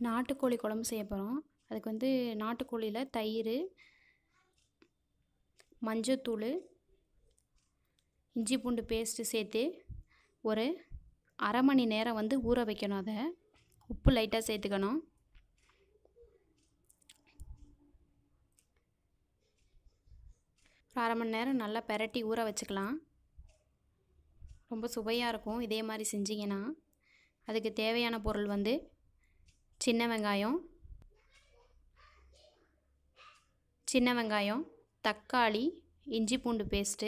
நாட்டுக்கோழி குழம்பு செய்ய போகிறோம் அதுக்கு வந்து நாட்டுக்கோழியில் தயிர் மஞ்சத்தூள் இஞ்சி பூண்டு பேஸ்ட்டு சேர்த்து ஒரு அரை மணி நேரம் வந்து ஊற வைக்கணும் அதை உப்பு லைட்டாக சேர்த்துக்கணும் ஒரு அரை மணி நேரம் நல்லா பெரட்டி ஊற வச்சுக்கலாம் ரொம்ப சுவையாக இருக்கும் இதே மாதிரி செஞ்சிங்கன்னா அதுக்கு தேவையான பொருள் வந்து சின்ன வெங்காயம் சின்ன வெங்காயம் தக்காளி இஞ்சி பூண்டு பேஸ்ட்டு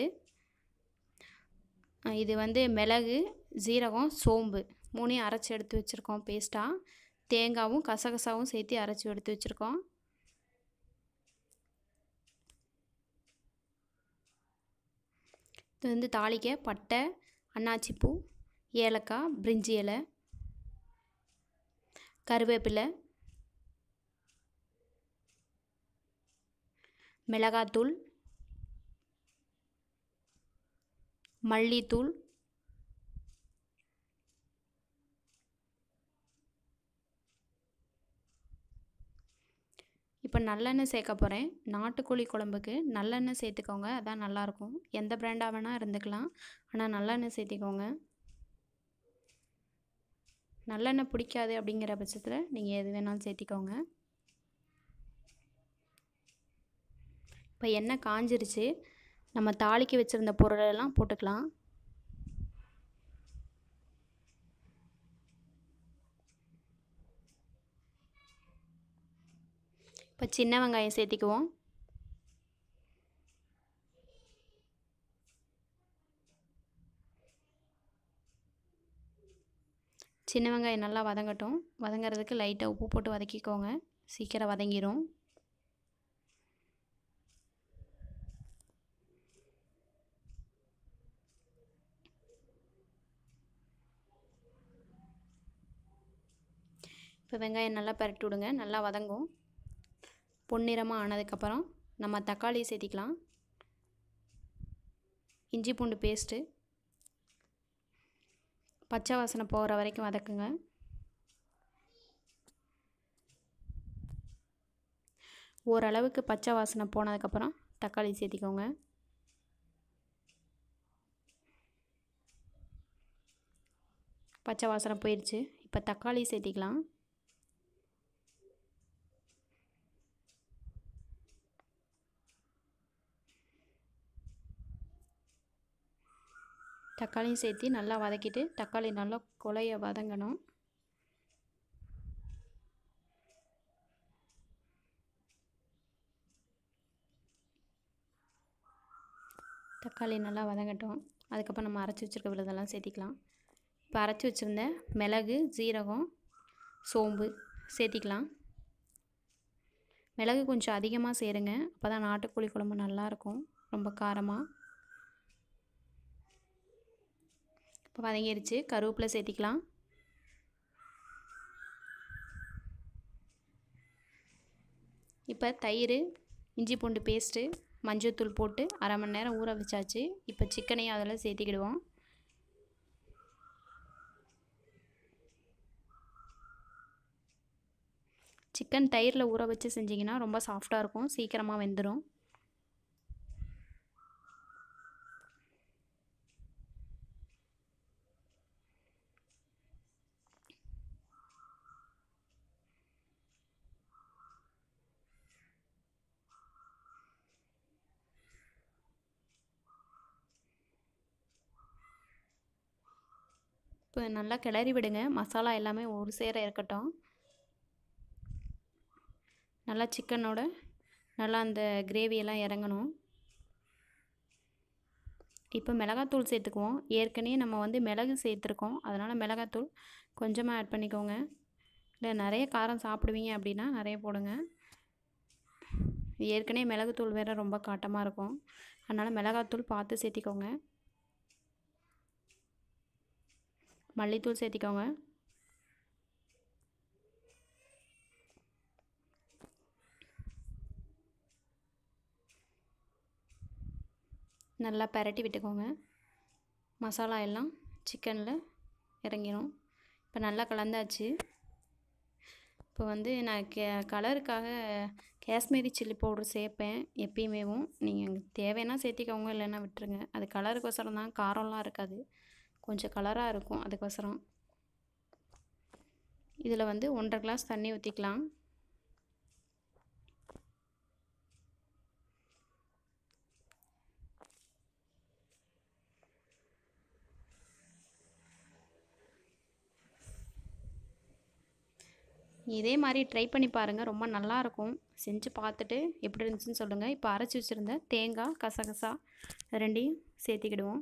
இது வந்து மிளகு ஜீரகம் சோம்பு மூணையும் அரைச்சி எடுத்து வச்சுருக்கோம் பேஸ்ட்டாக தேங்காவும் கசகசாவும் சேர்த்து அரைச்சி எடுத்து வச்சுருக்கோம் இது வந்து தாளிக்க பட்டை அன்னாச்சிப்பூ ஏலக்காய் பிரிஞ்சி இலை கருவேப்பிலை மிளகாத்தூள் மல்லித்தூள் இப்போ நல்லெண்ணெய் சேர்க்க போகிறேன் நாட்டுக்கோழி குழம்புக்கு நல்லெண்ணெய் சேர்த்துக்கோங்க அதான் நல்லாயிருக்கும் எந்த பிராண்டாக வேணால் இருந்துக்கலாம் ஆனால் நல்லெண்ணெய் சேர்த்திக்கோங்க நல்லெண்ணெய் பிடிக்காது அப்படிங்கிற பட்சத்தில் நீங்கள் எது வேணாலும் சேர்த்திக்கோங்க இப்போ எண்ணெய் காஞ்சிருச்சு நம்ம தாளிக்க வச்சுருந்த பொருளெல்லாம் போட்டுக்கலாம் இப்போ சின்ன வெங்காயம் சேர்த்திக்குவோம் சின்ன வெங்காயம் நல்லா வதங்கட்டும் வதங்கிறதுக்கு லைட்டாக உப்பு போட்டு வதக்கிக்கோங்க சீக்கிரம் வதங்கிடும் இப்போ வெங்காயம் நல்லா பரட்டி விடுங்க நல்லா வதங்கும் பொன்னிறமாக ஆனதுக்கப்புறம் நம்ம தக்காளி சேர்த்திக்கலாம் இஞ்சி பூண்டு பேஸ்ட்டு பச்சை வாசனை போகிற வரைக்கும் வதக்குங்க ஓரளவுக்கு பச்சை வாசனை போனதுக்கப்புறம் தக்காளி சேர்த்திக்கோங்க பச்சை வாசனை போயிடுச்சு இப்போ தக்காளி சேர்த்திக்கலாம் தக்காளியும் சேர்த்து நல்லா வதக்கிட்டு தக்காளி நல்லா குழைய வதங்கணும் தக்காளி நல்லா வதங்கட்டும் அதுக்கப்புறம் நம்ம அரைச்சி வச்சுருக்க விழுதெல்லாம் சேர்த்திக்கலாம் இப்போ அரைச்சி வச்சுருந்த மிளகு ஜீரகம் சோம்பு சேர்த்திக்கலாம் மிளகு கொஞ்சம் அதிகமாக சேருங்க அப்போ தான் நாட்டுக்கோழி குழம்பு நல்லாயிருக்கும் ரொம்ப காரமாக இப்போ வதங்கிருச்சு கருவேப்பிலை சேர்த்திக்கலாம் இப்போ தயிர் இஞ்சி பூண்டு பேஸ்ட்டு மஞ்சள்தூள் போட்டு அரை மணி நேரம் ஊற வச்சாச்சு இப்போ சிக்கனையும் அதில் சேர்த்திக்கிடுவோம் சிக்கன் தயிரில் ஊற வச்சு செஞ்சிங்கன்னா ரொம்ப சாஃப்டாக இருக்கும் சீக்கிரமாக வெந்துடும் இப்போ நல்லா கிளறி விடுங்க மசாலா எல்லாமே ஒரு சேர இருக்கட்டும் நல்லா சிக்கனோட நல்லா அந்த கிரேவியெல்லாம் இறங்கணும் இப்போ மிளகாத்தூள் சேர்த்துக்குவோம் ஏற்கனவே நம்ம வந்து மிளகு சேர்த்துருக்கோம் அதனால் மிளகாத்தூள் கொஞ்சமாக ஆட் பண்ணிக்கோங்க இல்லை நிறைய காரம் சாப்பிடுவீங்க அப்படின்னா நிறைய போடுங்க ஏற்கனவே மிளகுத்தூள் வேறு ரொம்ப காட்டமாக இருக்கும் அதனால் மிளகாத்தூள் பார்த்து சேர்த்திக்கோங்க மல்லித்தூள் சேர்த்திக்கோங்க நல்லா பரட்டி விட்டுக்கோங்க மசாலா எல்லாம் சிக்கனில் இறங்கிடும் இப்போ நல்லா கலந்தாச்சு இப்போ வந்து நான் கே கலருக்காக காஷ்மீரி சில்லி பவுட்ரு சேர்ப்பேன் எப்பயுமேவும் நீங்கள் தேவைன்னா சேர்த்திக்கோங்க இல்லைன்னா விட்டுருங்க அது கலருக்கோசரம் தான் காரம்லாம் இருக்காது கொஞ்சம் கலராக இருக்கும் அதுக்கோசரம் இதில் வந்து ஒன்றரை கிளாஸ் தண்ணி ஊற்றிக்கலாம் இதே மாதிரி ட்ரை பண்ணி பாருங்கள் ரொம்ப நல்லாயிருக்கும் செஞ்சு பார்த்துட்டு எப்படி இருந்துச்சுன்னு சொல்லுங்கள் இப்போ அரைச்சி வச்சுருந்த தேங்காய் கசகசா ரெண்டையும் சேர்த்திக்கிடுவோம்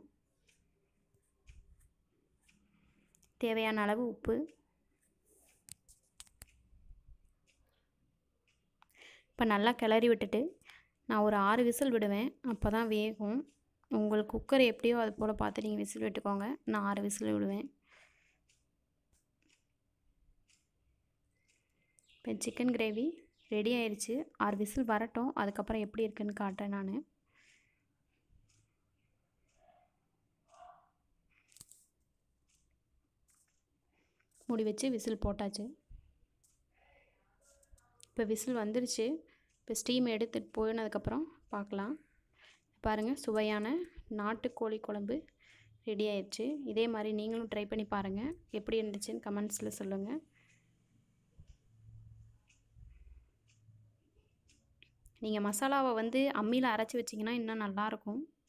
தேவையான அளவு உப்பு இப்போ நல்லா கிளறி விட்டுட்டு நான் ஒரு ஆறு விசில் விடுவேன் அப்போ தான் வேகும் உங்களுக்கு குக்கர் எப்படியோ அது போல் பார்த்து நீங்கள் விசில் விட்டுக்கோங்க நான் ஆறு விசில் விடுவேன் இப்போ சிக்கன் கிரேவி ரெடி ஆயிடுச்சு ஆறு விசில் வரட்டும் அதுக்கப்புறம் எப்படி இருக்குன்னு காட்டுறேன் நான் மூடி வச்சு விசில் போட்டாச்சு இப்போ விசில் வந்துருச்சு இப்போ ஸ்டீம் எடுத்துட்டு போயினதுக்கப்புறம் பார்க்கலாம் பாருங்கள் சுவையான நாட்டுக்கோழி குழம்பு ரெடி ஆயிடுச்சு இதே மாதிரி நீங்களும் ட்ரை பண்ணி பாருங்கள் எப்படி இருந்துச்சுன்னு கமெண்ட்ஸில் சொல்லுங்கள் நீங்கள் மசாலாவை வந்து அம்மியில் அரைச்சி வச்சிங்கன்னா இன்னும் நல்லாயிருக்கும்